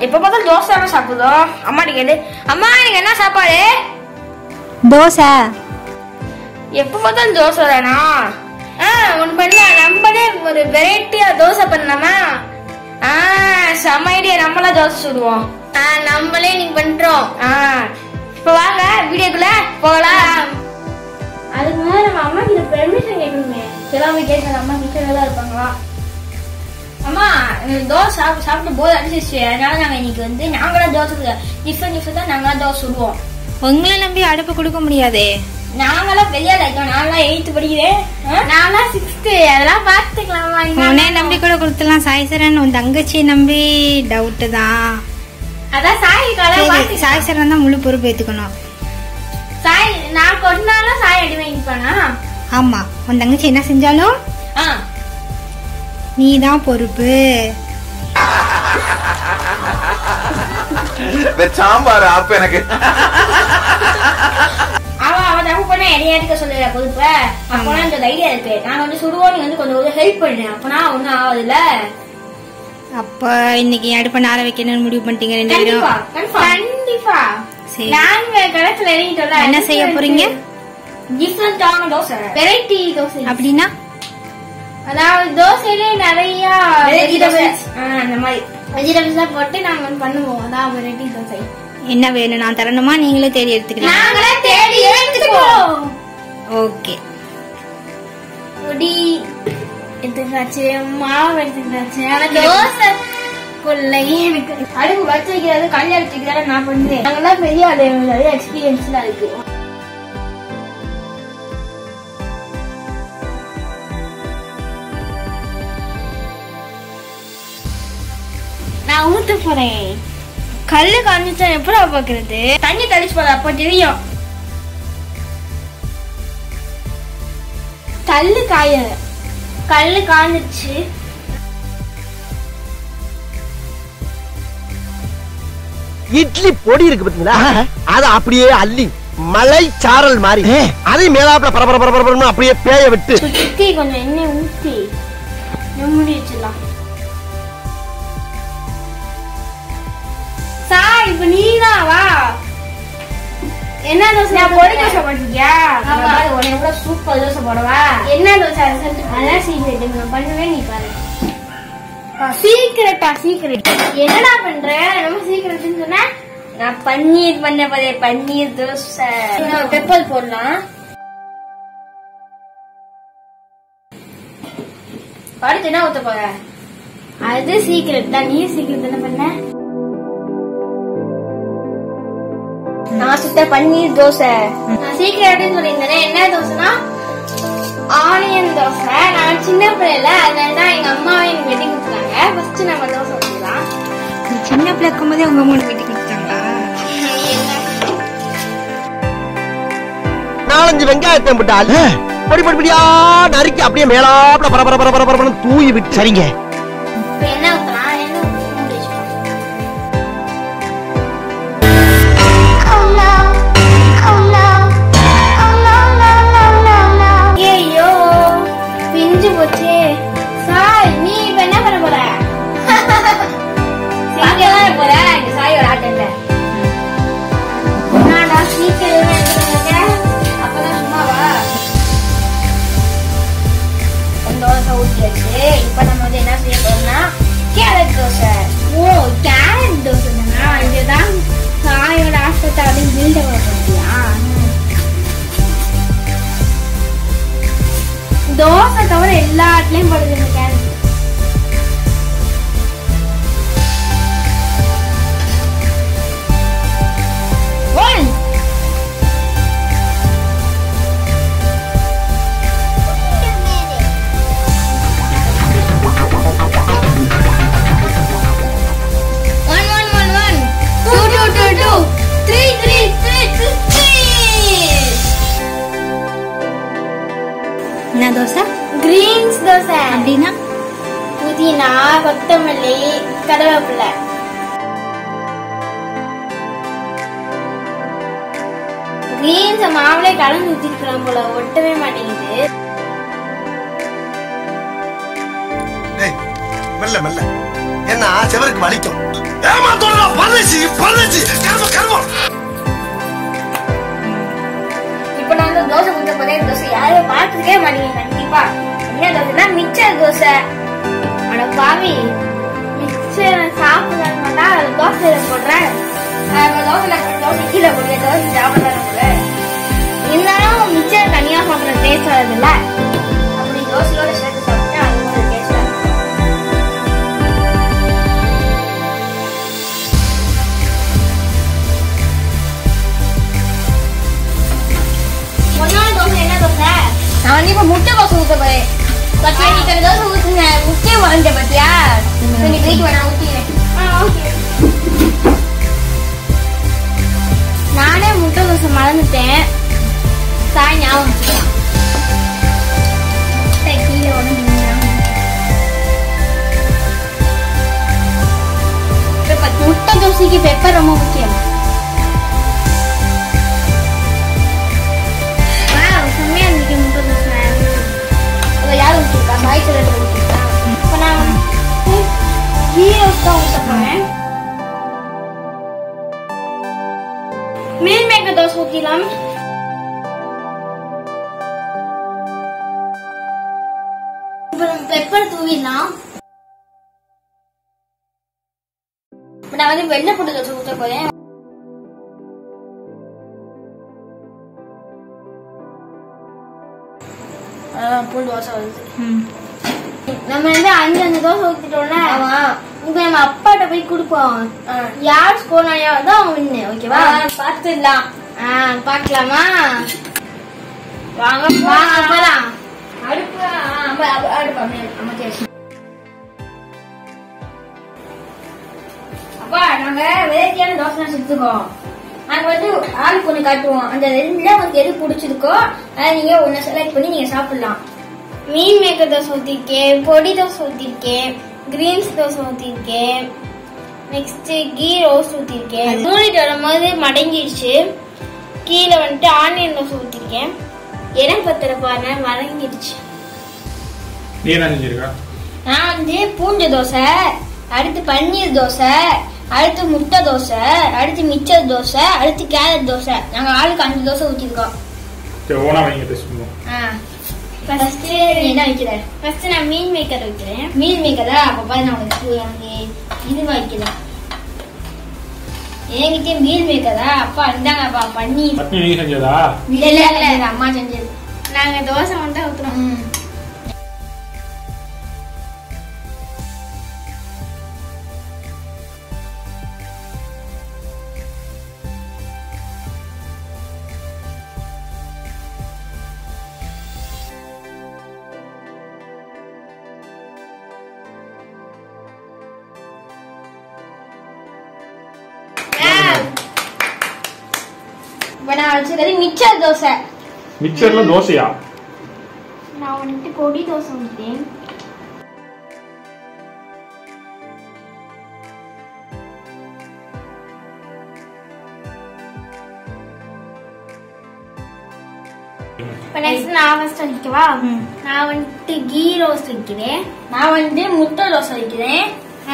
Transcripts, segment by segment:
எப்ப பார்த்தாலும் தோசை தானே சாப்பிடுதோம் அம்மா கேட்டு அம்மா எனக்கு என்ன சாப்பாடு தோசை எப்ப பார்த்தாலும் தோசை தானா ஆ ஒன்று பண்ணலாம் நம்மளே ஒரு வெரைட்டியா தோசை பண்ணலாமா ஆ செம்ம ஐடியா நம்மளா தோசை சுடுவோம் ஆ நம்மளே நீங்க பண்றோம் ஆ இப்போ வாங்க வீடியோக்குள்ள போகலாம் அதுக்கு முன்னாடி நம்ம அம்மா கிட்ட பெர்மிஷன் கேட்கணுமே சிலவங்க கேட்கற அம்மா கிச்சன்ல தான் இருப்பாங்களா அம்மா எனக்கு தோசை சாப்பிட்டு சாப்பிட்டு போது அடிச்சிச்சு அதனால நாங்க இன்னைக்கு வந்து நாங்களா தோசை டிஃபன் டிஃபன் தான் நாங்களா தோசை சுடுவோம் உங்களை நம்பி அடுப்பு கொடுக்க முடியாதே நாங்களாம் பெரிய இருக்கோம் நான்லாம் எயித்து படிக்கிறேன் நான்லாம் சிக்ஸ்த்து அதெல்லாம் பார்த்துக்கலாமா உன்னை நம்பி கூட கொடுத்துலாம் சாய்சரன் உன் தங்கச்சியை நம்பி டவுட்டு தான் அதான் சாய் சரி சாய்சரன் தான் முழு பொறுப்பு ஏத்துக்கணும் சாய் நான் கொண்டாலும் சாய் அடி வாங்கிப்பானா ஆமா உன் தங்கச்சி என்ன செஞ்சாலும் ஆ நீ தான் பொறுப்பு இந்த சாம்பார் அப்ப எனக்கு அவ அவ தப்பு பண்ண இடையா இருக்க சொல்லுற பொதுப்ப அப்பனா இந்த ஐடியா இருக்கு நான் வந்து சுடுவோம் நீ வந்து கொஞ்சம் கொஞ்சம் ஹெல்ப் பண்ணு அப்பனா ஒண்ணும் ஆகுதுல்ல அப்ப இன்னைக்கு அடுப்பை நார வைக்கணும்னு முடிவு பண்ணிட்டீங்க ரெண்டு கண்டிப்பா பேரும் கண்டிப்பா சரி. நாங்க களத்துல இறங்கிட்டோம்ல என்ன செய்ய போறீங்க? டிஃப்ரெண்டான தோசை வெரைட்டி தோசை அப்படின்னா அதாவது தோசையிலே நிறைய வெஜிடபிள்ஸ் அந்த மாதிரி வெஜிடபிள்ஸ் எல்லாம் போட்டு நாங்க வந்து பண்ணுவோம் அதான் வெரைட்டி தோசை என்ன வேணும் நான் தரணுமா நீங்களே தேடி எடுத்துக்கலாம் நாங்களே தேடி எடுத்துக்குவோம் ஓகே பொடி எடுத்துக்காச்சு மாவு எடுத்துக்காச்சு ஆனா தோசை கொள்ளையே எனக்கு அடுப்பு வச்சு வைக்கிறது கல்யாணம் வச்சு வைக்கிறது நான் பண்ணுவேன் நாங்கெல்லாம் பெரிய ஆளு எங்களுக்கு நிறைய எக்ஸ்பீரியன்ஸ்லாம் இருக்கு நான் ஊத்த போறேன் கல்லு காமிச்சா எப்படா பாக்குறது தண்ணி தெளிச்சு போற அப்ப தெரியும் கல்லு காய கல்லு காஞ்சிருச்சு இட்லி பொடி இருக்கு பாத்தீங்களா அது அப்படியே அள்ளி மலை சாரல் மாதிரி அதை மேலாப்புல பரபர பரபரன்னு அப்படியே பேய விட்டு சுத்தி கொஞ்சம் எண்ணெய் ஊத்தி மூடி வச்சிடலாம் சார் இப்ப நீதான் வா என்ன தோசை நான் பொடி தோசை போட்டிருக்கியா உன்னை கூட சூப்பர் தோசை போடவா என்ன தோசை அதான் சீக்கிரம் நான் பண்ணுவேன் நீ பாரு சீக்கிரட்டா சீக்கிரட் என்னடா பண்ற ரொம்ப சீக்கிரட்னு சொன்ன நான் பன்னீர் பண்ண போதே பன்னீர் தோசை பெப்பர் போடலாம் அடுத்து என்ன ஊத்த போற அது சீக்கிரட் தான் நீ சீக்கிரம் தானே பண்ண நான் சுத்த பன்னீர் தோசை நான் சீக்கிரம் அப்படின்னு சொல்லியிருந்தேன் என்ன தோசைனா ஆனியன் தோசை நான் சின்ன பிள்ளைல அதனால தான் எங்க அம்மாவை எனக்கு வெட்டி கொடுத்தாங்க ஃபர்ஸ்ட் நம்ம தோசை ஊற்றலாம் நீ சின்ன பிள்ளை இருக்கும்போதே உங்க அம்மா வெட்டி கொடுத்தாங்களா நாலஞ்சு வெங்காயத்தை போட்டு அள்ளி பொடி பொடி பொடியா நறுக்கி அப்படியே மேலாப்புல பரபர பரபர பரபரன்னு தூவி விட்டு சரிங்க இப்போ என்ன ஊற்றலாம் என்ன ஊத்தி மூடி வச்சுக்கலாம். ஐயையோ, பிஞ்சு போச்சே. சாய், நீ இப்ப என்ன பண்ண போற? பார்க்கதானே போற, இங்க சாயோட ஆட்டம் இல்ல. என்னடா, சீக்கிரமே எடுத்துட்டு வந்த? அப்பதான் சும்மாவா? ஒரு தோசை ஊத்தியாச்சு. இப்ப நம்ம வந்து என்ன செய்ய போறோம்னா, கேரட் தோசை. ஓ, கேரட் தோசை தானா? இதுதான் சாயோட ஆசத்தை அப்படியே build up பண்ணிட்டியா? தோசை தவிர எல்லா இடத்துலயும் போடுது இந்த carrot one one one one one two two two two three three three three என்ன தோசை கிரீன்ஸ் தோசை அப்படின்னா புதினா கொத்தமல்லி கருவேப்பிலை கிரீன்ஸ் மாவுலே கலந்து ஊத்திருக்கலாம் போல ஒட்டவே மாட்டேங்குது மெல்ல மெல்ல ஏன்னா செவருக்கு வலிக்கும் ஏமா தோசை அட பாவி மிச்சர் சாப்பிடலாம் மாட்டா அது தோசையில போடுறேன் நான் இப்ப தோசையில போட்ட தோசை கீழே போடுற தோசை சாப்பிடலாம் இருந்தாலும் மிச்சர் தனியா சாப்பிடுற டேஸ்ட் வருதுல்ல அப்படி தோசையோட சேர்த்து சாப்பிட்டா அது ஒரு டேஸ்டா முதல் தோசை என்ன தோசை நான் வந்து இப்ப முட்டை தோசை ஊத்த போறேன் பத்தியா நீ கொஞ்சம் தோசை ஊத்துங்க முட்டையை வாங்கிட்ட பத்தியா நீ வீட்டு வேணா ஊத்திக்கிறேன் நானே முட்டை தோசை மறந்துட்டேன் சாய் ஞாபகம் வச்சுக்கலாம். சரி, கீழே ஒண்ணு பெப்பர் முட்டை தோசைக்கு பெப்பர் ரொம்ப முக்கியம் வாவ், செம்மையா இருந்துச்சு முட்டை தோசை. அதுல யார் ஊத்திருக்கா? சாய் சிலர் ஊத்திருக்கா? இப்ப நான் வந்து கீ ரோஸ்ட் தான் ஊத்த போறேன். மீல் மேக்கர் தோசை ஊத்திடலாம் அப்புறம் பெப்பர் தூவிடலாம் இப்ப நான் வந்து வெள்ளை போட்டு தோசை ஊத்த போறேன் அதான் புல் தோசை வருது நம்ம வந்து அஞ்சு அஞ்சு தோசை ஊத்திட்டோம்ல இப்ப நம்ம அப்பாட்ட போய் கொடுப்போம் யார் ஸ்கோர் நிறையா வருதோ அவங்க வின்னு ஓகேவா பார்த்துடலாம் ஆ பார்க்கலாமா வாங்க வாங்க போலாம் அடுப்பு அடுப்பு அமைச்சாச்சு அப்பா நாங்க வெரைட்டியான தோசை செஞ்சுக்கோம் நாங்க வந்து ஆளுக்கு ஒண்ணு காட்டுவோம் அந்த ரெண்டுல உங்களுக்கு எது பிடிச்சிருக்கோ அதை நீங்க ஒண்ணு செலக்ட் பண்ணி நீங்க சாப்பிடலாம் மீன் மேக்கர் தோசை ஊத்திருக்கேன் பொடி தோசை ஊத்திருக்கேன் கிரீன்ஸ் தோசை ஊத்திருக்கேன் நெக்ஸ்ட் கீ ரோஸ்ட் ஊத்திருக்கேன் மூடிட்டு வரும்போது மடங்கிடுச்சு கீழே வந்துட்டு ஆனியன் தோசை ஊத்திருக்கேன் இடம் பத்திர பாருங்க வதங்கிடுச்சு நீ என்ன செஞ்சிருக்கா நான் வந்து பூண்டு தோசை அடுத்து பன்னீர் தோசை அடுத்து முட்டை தோசை அடுத்து மிச்சர் தோசை அடுத்து கேரட் தோசை நாங்க ஆளுக்கு அஞ்சு தோசை ஊற்றிருக்கோம் சரி ஓனா வைங்க டெஸ்ட் பண்ணுவோம் ஃபர்ஸ்ட் நீ என்ன வைக்கிற ஃபர்ஸ்ட் நான் மீன் மேக்கர் வைக்கிறேன் மீன் மேக்கரா அப்ப பாரு நான் உனக்கு எனக்கு இது வைக்கிறேன் என்கிட்ட மீன் மேக்கரா அப்பா இந்தாங்கப்பா பன்னீர் பத்னி நீ செஞ்சதா இல்ல இல்ல இல்ல எங்க அம்மா செஞ்சது நாங்க தோசை மட்டும் ஊத்துறோம் இப்ப நான் வச்சுக்கிறது மிச்சர் தோசை மிக்சர்ல தோசையா நான் வந்துட்டு பொடி தோசை ஊற்றிட்டேன் இப்போ நெக்ஸ்ட் நான் ஃபர்ஸ்ட் வைக்கவா நான் வந்துட்டு கீ ரோஸ்ட் வைக்கிறேன் நான் வந்து முட்டை தோசை வைக்கிறேன்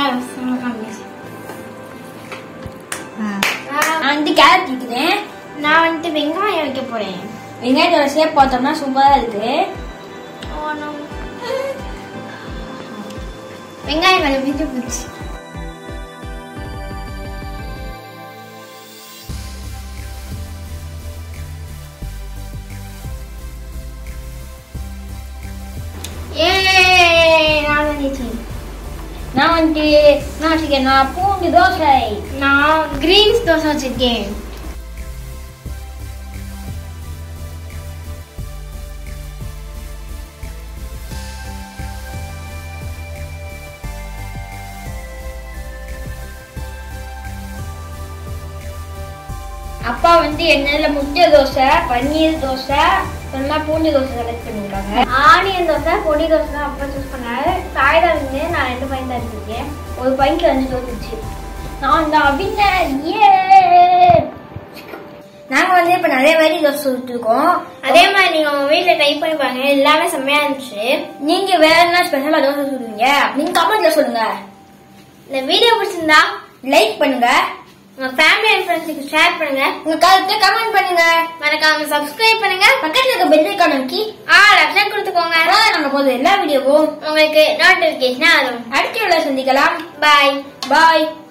நான் வந்து கேரட் வைக்கிறேன் நான் வந்துட்டு வெங்காயம் வைக்க போறேன் வெங்காயத்தோட ஷேப் பார்த்தோம்னா சூப்பரா இருக்கு வெங்காயம் மேல பிடிச்சு போச்சு ஏய், நான் வந்துட்டேன். நான் வந்துட்டு நான் வச்சிருக்கேன் நான் பூண்டு தோசை நான் கிரீன்ஸ் தோசை வச்சிருக்கேன் அப்பா வந்து எண்ணெயில முட்டை தோசை பன்னீர் தோசை அப்புறமா பூண்டு தோசை செலக்ட் பண்ணிருக்காங்க ஆனியன் தோசை பொடி தோசை தான் அப்பா சூஸ் பண்ணாரு சாய்தா வந்து நான் ரெண்டு பையன் தான் எடுத்திருக்கேன் ஒரு பையனுக்கு அஞ்சு தோசை இருந்துச்சு நான் தான் வின்னர் ஏ நாங்க வந்து இப்ப நிறைய வெரைட்டி தோசை சுட்டுருக்கோம் அதே மாதிரி நீங்க உங்க வீட்ல ட்ரை பண்ணி பாருங்க எல்லாமே செம்மையா இருந்துச்சு நீங்க வேற என்ன ஸ்பெஷலா தோசை சுடுவீங்க நீங்க கமெண்ட்ல சொல்லுங்க இந்த வீடியோ பிடிச்சிருந்தா லைக் பண்ணுங்க உங்க ஃபேமிலி அண்ட் ஃப்ரெண்ட்ஸுக்கு ஷேர் பண்ணுங்க உங்க கருத்து கமெண்ட் பண்ணுங்க மறக்காம சப்ஸ்கிரைப் பண்ணுங்க பக்கத்துல இருக்க பெல் ஐக்கான் அமைக்கி ஆல் ஆப்ஷன் கொடுத்துக்கோங்க அதான் நாங்க போதும் எல்லா வீடியோவும் உங்களுக்கு நோட்டிபிகேஷன் வரும் அடுத்த வீடியோ சந்திக்கலாம் பாய் பாய்